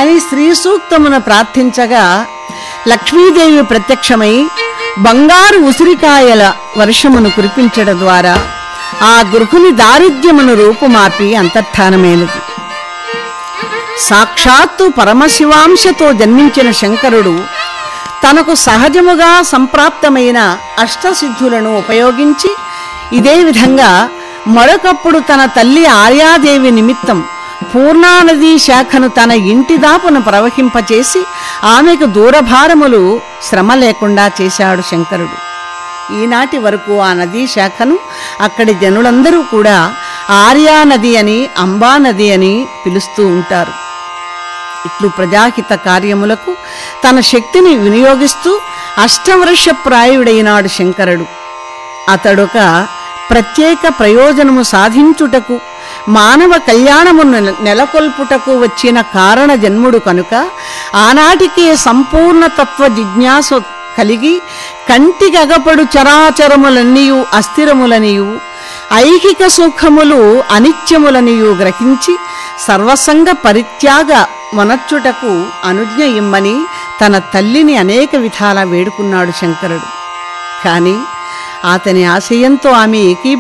అని స్త్రీ సూక్తమున ప్రార్థించగా లక్ష్మీదేవి ప్రత్యక్షమై బంగారు ఉసిరికాయల వర్షమును కురిపించడం ద్వారా ఆ గృహుని దారిద్ర్యమును రూపుమాపి అంతర్ధానమైనది సాక్షాత్తు పరమశివాంశతో జన్మించిన శంకరుడు తనకు సహజముగా సంప్రాప్తమైన అష్టసిద్ధులను ఉపయోగించి ఇదే విధంగా మరొకప్పుడు తన తల్లి ఆర్యాదేవి నిమిత్తం పూర్ణానదీ శాఖను తన ఇంటి దాపున ప్రవహింపచేసి ఆమెకు దూరభారములు శ్రమ లేకుండా చేశాడు శంకరుడు ఈనాటి వరకు ఆ నదీ శాఖను అక్కడి జనులందరూ కూడా ఆర్యా నది అని అంబా నది అని పిలుస్తూ ఉంటారు ఇట్లు ప్రజాహిత కార్యములకు తన శక్తిని వినియోగిస్తూ అష్టవర్షప్రాయుడైనాడు శంకరుడు అతడొక ప్రత్యేక ప్రయోజనము సాధించుటకు మానవ కళ్యాణము నెల- నెలకొల్పుటకు వచ్చిన కారణ జన్ముడు కనుక ఆనాటికే సంపూర్ణ తత్వ జిజ్ఞాస కలిగి కంటికగపడు చరాచరములన్నీయు అస్థిరములనియు ఐహిక సుఖములు అనిత్యములనియు గ్రహించి సర్వసంగ పరిత్యాగ మనర్చుటకు అనుజ్ఞ ఇమ్మని తన తల్లిని అనేక విధాల వేడుకున్నాడు శంకరుడు కానీ అతని ఆశయంతో ఆమె ఏకీ